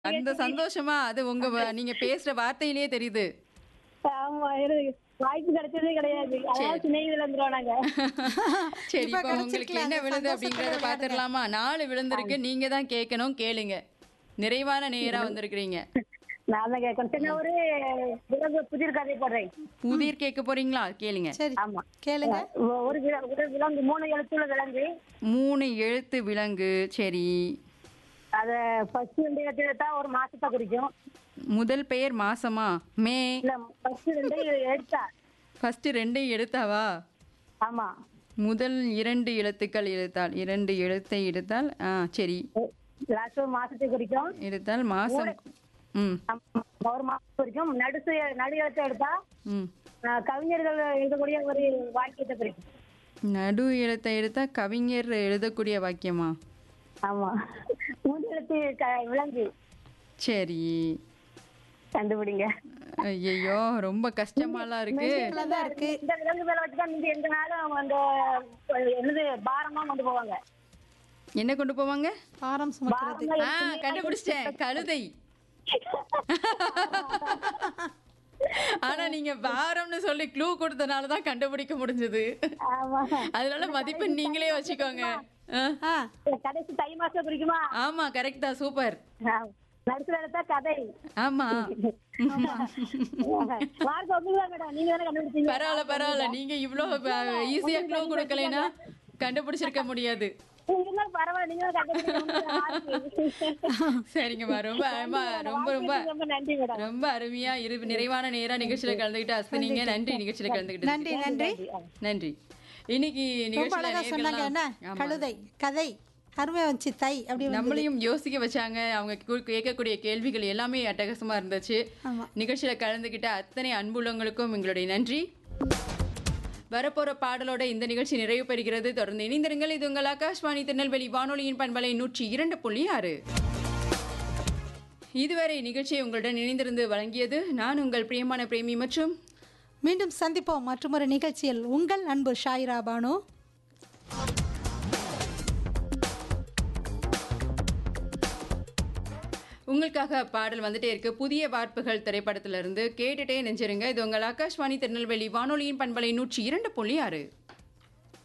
அந்த சந்தோஷமா அது உங்க வ- நீங்க பேசுற வார்த்தையிலேயே தெரியுது ஆமா எனக்கு வாய்ப்பு கிடைச்சதே கிடையாது அதாவது சின்னையில இருந்துருவோம் நாங்க சரி இப்ப இப்போ உங்களுக்கு கிடைச்சிருக்கல, என்ன அந்த விழுது சந்தோஷத்துல அப்படிங்கறத விளையாடுங்க. பாத்துடலாமா நாலு விழுந்திருக்கு நீங்க தான் கேட்கணும் கேளுங்க நிறைவான நேரா வந்திருக்கிறீங்க நான் தான் கேட்கணும் சின்ன ஒரு விலங்கு புதிர் கதை போடுறேன் புதிர் கேட்க போறீங்களா கேளுங்க சரி ஆமா கேளுங்க ஒ- ஒரு வில- ஒரு விலங்கு மூணு எழுத்துள்ள விலங்கு மூணு எழுத்து விலங்கு சரி அத ஃபர்ஸ்ட் ரெண்டு எழுத்து எடுத்தா ஒரு மாசத்தை குறிக்கும் முதல் பெயர் மாசமா மே இல்ல ஃபர்ஸ்ட் ரெண்டு எடுத்தா ஃபர்ஸ்ட் ரெண்டு எழுத்தாவா ஆமா முதல் இரண்டு எழுத்துக்கள் எடுத்தால் இரண்டு எழுத்தை எடுத்தால் ஆ சரி லாஸ்ட் ஒரு மாசத்தை குறிக்கும் எடுத்தால் மாசம் ம் ஆமா, ஒரு மாசம் குறிக்கும் நடுசு நடு எழுத்தை எடுத்தா ம் அஹ், கவிஞர்கள் எழுதக்கூடிய ஒரு வாக்கியத்தை குறிக்கும் நடு எழுத்தை எடுத்தா கவிஞர் எழுதக்கூடிய வாக்கியமா ஆமா மூணு எழுத்து க- விலங்கு சரி கண்டுபிடிங்க ஐயோ ரொம்ப கஷ்டமாலாம் இருக்கு தான் இருக்கு இந்த விலங்கு மேல வச்சுதான் நீங்க எந்த நாளும் அவங்க அந்த என்னது பாரமா கொண்டு போவாங்க என்ன கொண்டு போவாங்க பாரம் சுமக்கிறது பாரமா ஆ கண்டுபிடிச்சிட்டேன் கழுதை ஆனா நீங்க வாரம்னு சொல்லி க்ளூ கொடுத்தனால தான் கண்டுபிடிக்க முடிஞ்சது ஆமா அதனால மதிப்பெண் நீங்களே வச்சுக்கோங்க ஆ, ஆ கடைசி தை மாசம் குறிக்குமா ஆமா கரெக்ட் தான் சூப்பர் நடுசுல எடுத்தா கதை ஆமா மார்க் ஒண்ணுதான் மேடம் நீங்க தானே கண்டுபிடிச்சீங்க பரவாயில்ல பரவாயில்ல நீங்க இவ்ளோ ஈஸியா க்ளூ கொடுக்கலைன்னா கண்டுபிடிச்சிருக்க முடியாது இருந்தாலும் பரவாயில்ல நீங்க தான் கண்டுபிடிச்சீங்க சரிங்கம்மா ரொம்ப அருமா ரொம்ப ரொம்ப ரொம்ப நன்றி மேடம் ரொம்ப அருமையா இரு நிறைவான நேரா நிகழ்ச்சியில கலந்துகிட்டு அஸ்வினிங்க நன்றி நிகழ்ச்சியில கலந்துகிட்டு நன்றி நன்றி நன்றி இன்னைக்கு ரொம்ப நிகழ்ச்சியில அழகா சொன்னாங்க என்ன நேயர்கள்லாம் ஆமா. கழுதை கதை அருமையா வந்துச்சு தை அப்படி வந்து நம்மளையும் யோசிக்க வச்சாங்க அவங்க கு- கேட்கக்கூடிய கேள்விகள் எல்லாமே அட்டகாசமா இருந்துச்சு ஆமா. நிகழ்ச்சியில கலந்துகிட்ட அத்தனை அன்புள்ளவங்களுக்கும் எங்களுடைய நன்றி வரப்போற பாடலோட இந்த நிகழ்ச்சி நிறைவு பெறுகிறது தொடர்ந்து இணைந்திருங்கள் இது உங்கள் ஆகாஷ்வாணி திருநெல்வேலி வானொலியின் பண்பலை நூற்றி இரண்டு புள்ளி ஆறு இதுவரை நிகழ்ச்சியை உங்களுடன் இணைந்திருந்து வழங்கியது நான் உங்கள் பிரியமான பிரேமி மற்றும் மீண்டும் சந்திப்போம் மற்றொரு நிகழ்ச்சியில் உங்கள் அன்பு ஷாயிரா பானு உங்களுக்காக பாடல் வந்துட்டே இருக்கு புதிய வார்ப்புகள் திரைப்படத்திலிருந்து கேட்டுட்டே நெஞ்சிருங்க இது உங்கள் ஆகாஷ்வாணி திருநெல்வேலி வானொலியின் பண்பலை நூற்றி இரண்டு புள்ளி ஆறு